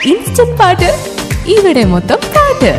Instant പാട്ട് ഇവിടെ മൊത്തം പാട്ട്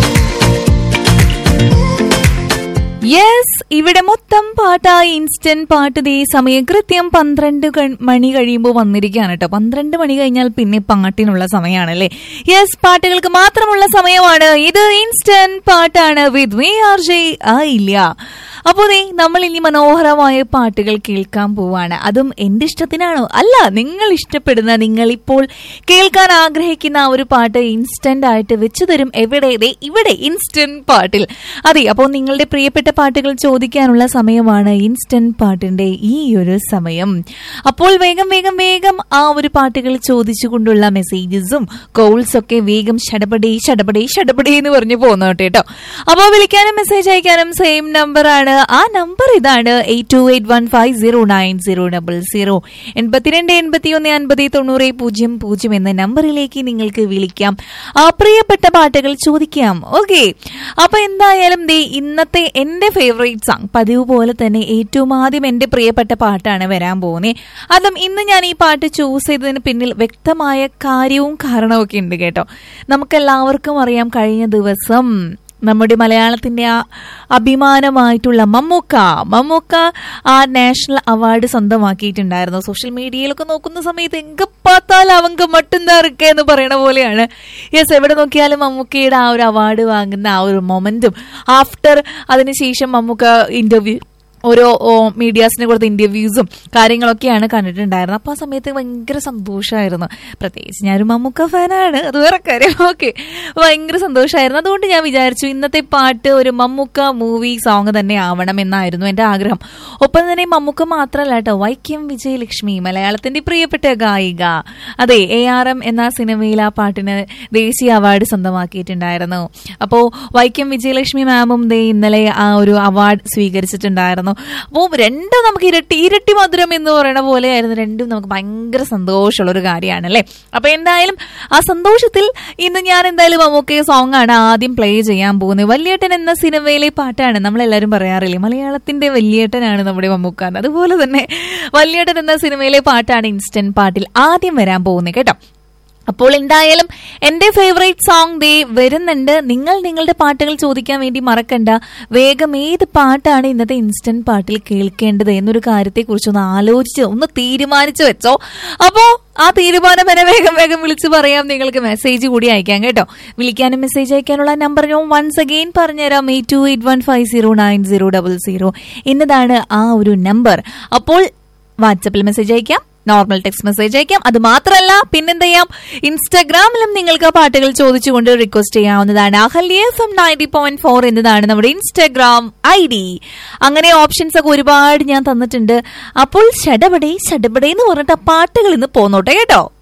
യെസ് ഇവിടെ മൊത്തം പാട്ടായി ഇൻസ്റ്റന്റ് പാട്ട് ദേ സമയം കൃത്യം പന്ത്രണ്ട് ക- മണി കഴിയുമ്പോൾ വന്നിരിക്കുകയാണ് കേട്ടോ പന്ത്രണ്ട് മണി കഴിഞ്ഞാൽ പിന്നെ പാട്ടിനുള്ള സമയമാണല്ലേ യെസ് പാട്ടുകൾക്ക് മാത്രമുള്ള സമയമാണ് ഇത് ഇൻസ്റ്റന്റ് പാട്ടാണ് വിത്ത് വി ആർ ജെ ആ ഇല്ല അപ്പോൾ ദേ നമ്മൾ ഇനി മനോഹരമായ പാട്ടുകൾ കേൾക്കാൻ പോവാണ് അതും എന്റെ ഇഷ്ടത്തിനാണോ അല്ല നിങ്ങൾ ഇഷ്ടപ്പെടുന്ന നിങ്ങൾ ഇപ്പോൾ കേൾക്കാൻ ആഗ്രഹിക്കുന്ന ആ ഒരു പാട്ട് ഇൻസ്റ്റന്റ് ആയിട്ട് വെച്ചു തരും എവിടെ ദേ ഇവിടെ ഇൻസ്റ്റന്റ് പാട്ടിൽ അതെ അപ്പോൾ നിങ്ങളുടെ പ്രിയപ്പെട്ട പാട്ടുകൾ ചോദിക്കാനുള്ള സമയമാണ് ഇൻസ്റ്റന്റ് പാട്ടിന്റെ ഈ ഒരു സമയം അപ്പോൾ വേഗം വേഗം വേഗം ആ ഒരു പാട്ടുകൾ ചോദിച്ചുകൊണ്ടുള്ള മെസ്സേജസും കോൾസ് ഒക്കെ വേഗം ഷടപടേ ഷടപടേ ഷടപടേ എന്ന് പറഞ്ഞു പോകുന്നോട്ടെ കേട്ടോ അപ്പോൾ വിളിക്കാനും മെസ്സേജ് അയക്കാനും സെയിം നമ്പർ ആണ് ആ നമ്പർ ഇതാണ് eight two eight one five zero nine zero double zero എൺപത്തിരണ്ട് എൺപത്തി ഒന്ന് അൻപത് തൊണ്ണൂറ് പൂജ്യം പൂജ്യം എന്ന നമ്പറിലേക്ക് നിങ്ങൾക്ക് വിളിക്കാം ആ പ്രിയപ്പെട്ട പാട്ടുകൾ ചോദിക്കാം ഓക്കെ അപ്പൊ എന്തായാലും ദേ ഇന്നത്തെ എന്റെ ഫേവറേറ്റ് സോങ് പതിവ് പോലെ തന്നെ ഏറ്റവും ആദ്യം എന്റെ പ്രിയപ്പെട്ട പാട്ടാണ് വരാൻ പോകുന്നത് അതും ഇന്ന് ഞാൻ ഈ പാട്ട് ചൂസ് ചെയ്തതിന് പിന്നിൽ വ്യക്തമായ കാര്യവും കാരണവും ഒക്കെ ഉണ്ട് കേട്ടോ നമുക്കെല്ലാവർക്കും അറിയാം കഴിഞ്ഞ ദിവസം നമ്മുടെ മലയാളത്തിന്റെ ആ അഭിമാനമായിട്ടുള്ള മമ്മൂക്ക മമ്മൂക്ക ആ നാഷണൽ അവാർഡ് സ്വന്തമാക്കിയിട്ടുണ്ടായിരുന്നു സോഷ്യൽ മീഡിയയിലൊക്കെ നോക്കുന്ന സമയത്ത് എങ്ക പാത്താൽ അവങ്ക മട്ടും ഇറക്കുക എന്ന് പറയണ പോലെയാണ് യെസ് എവിടെ നോക്കിയാലും മമ്മൂക്കയുടെ ആ ഒരു അവാർഡ് വാങ്ങുന്ന ആ ഒരു മൊമെന്റും ആഫ്റ്റർ അതിനുശേഷം മമ്മൂക്ക ഇന്റർവ്യൂ ഓരോ മീഡിയാസിന് കൊടുത്ത ഇന്റർവ്യൂസും കാര്യങ്ങളൊക്കെയാണ് കണ്ടിട്ടുണ്ടായിരുന്നത് അപ്പോൾ ആ സമയത്ത് ഭയങ്കര സന്തോഷമായിരുന്നു പ്രത്യേകിച്ച് ഞാനൊരു മമ്മൂക്ക ഫാനാണ് അത് വേറെ കാര്യം ഓക്കെ ഭയങ്കര സന്തോഷമായിരുന്നു അതുകൊണ്ട് ഞാൻ വിചാരിച്ചു ഇന്നത്തെ പാട്ട് ഒരു മമ്മൂക്ക മൂവി സോങ് തന്നെ ആവണം എന്നായിരുന്നു എൻ്റെ ആഗ്രഹം ഒപ്പം തന്നെ മമ്മൂക്ക മാത്രമല്ല കേട്ടോ വൈക്കം വിജയലക്ഷ്മി മലയാളത്തിന്റെ പ്രിയപ്പെട്ട ഗായിക അതെ എ ആർ എം എന്ന സിനിമയിൽ ആ പാട്ടിന് ദേശീയ അവാർഡ് സ്വന്തമാക്കിയിട്ടുണ്ടായിരുന്നു അപ്പോൾ വൈക്കം വിജയലക്ഷ്മി മാമും ദേ ഇന്നലെ ആ ഒരു അവാർഡ് സ്വീകരിച്ചിട്ടുണ്ടായിരുന്നു അപ്പോൾ രണ്ടും നമുക്ക് ഇരട്ടി ഇരട്ടി മധുരം എന്ന് പറയുന്ന പോലെയായിരുന്നു രണ്ടും നമുക്ക് ഭയങ്കര സന്തോഷമുള്ള ഒരു കാര്യമാണ് അല്ലേ അപ്പൊ എന്തായാലും ആ സന്തോഷത്തിൽ ഇന്ന് ഞാൻ എന്തായാലും മമ്മൂക്ക സോങ് ആണ് ആദ്യം പ്ലേ ചെയ്യാൻ പോകുന്നത് വല്യേട്ടൻ എന്ന സിനിമയിലെ പാട്ടാണ് നമ്മളെല്ലാവരും പറയാറില്ലേ മലയാളത്തിന്റെ വല്യേട്ടനാണ് നമ്മുടെ മമ്മൂക്ക എന്ന്. അതുപോലെ തന്നെ വല്യേട്ടൻ എന്ന സിനിമയിലെ പാട്ടാണ് ഇൻസ്റ്റന്റ് പാട്ടിൽ ആദ്യം വരാൻ പോകുന്നത് കേട്ടോ അപ്പോൾ എന്തായാലും എന്റെ ഫേവറേറ്റ് സോങ് ദേ വരുന്നുണ്ട് നിങ്ങൾ നിങ്ങളുടെ പാട്ടുകൾ ചോദിക്കാൻ വേണ്ടി മറക്കണ്ട വേഗം ഏത് പാട്ടാണ് ഇന്നത്തെ ഇൻസ്റ്റന്റ് പാട്ടിൽ കേൾക്കേണ്ടത് എന്നൊരു കാര്യത്തെക്കുറിച്ച് ഒന്ന് ആലോചിച്ച് ഒന്ന് തീരുമാനിച്ചു വെച്ചോ അപ്പോ ആ തീരുമാനം വരെ വേഗം വേഗം വിളിച്ച് പറയാം നിങ്ങൾക്ക് മെസ്സേജ് കൂടി അയക്കാം കേട്ടോ വിളിക്കാനും മെസ്സേജ് അയക്കാനുള്ള നമ്പർ ഞാൻ വൺസ് അഗെയിൻ പറഞ്ഞുതരാം eight two eight one five zero nine zero double zero എന്നതാണ് ആ ഒരു നമ്പർ അപ്പോൾ വാട്സപ്പിൽ മെസ്സേജ് അയക്കാം നോർമൽ ടെക്സ്റ്റ് മെസ്സേജ് അയക്കാം അത് മാത്രമല്ല പിന്നെന്ത് ചെയ്യാം ഇൻസ്റ്റാഗ്രാമിലും നിങ്ങൾക്ക് പാട്ടുകൾ ചോദിച്ചുകൊണ്ട് റിക്വസ്റ്റ് ചെയ്യാവുന്നതാണ് Ahalya F M ninety point four എന്നതാണ് നമ്മുടെ ഇൻസ്റ്റാഗ്രാം ഐ ഡി അങ്ങനെ ഓപ്ഷൻസ് ഒക്കെ ഒരുപാട് ഞാൻ തന്നിട്ടുണ്ട് അപ്പോൾ ഷടപടേ ഷടപടേ എന്ന് പറഞ്ഞിട്ട് ആ പാട്ടുകൾ ഇന്ന് പോന്നോട്ടെ കേട്ടോ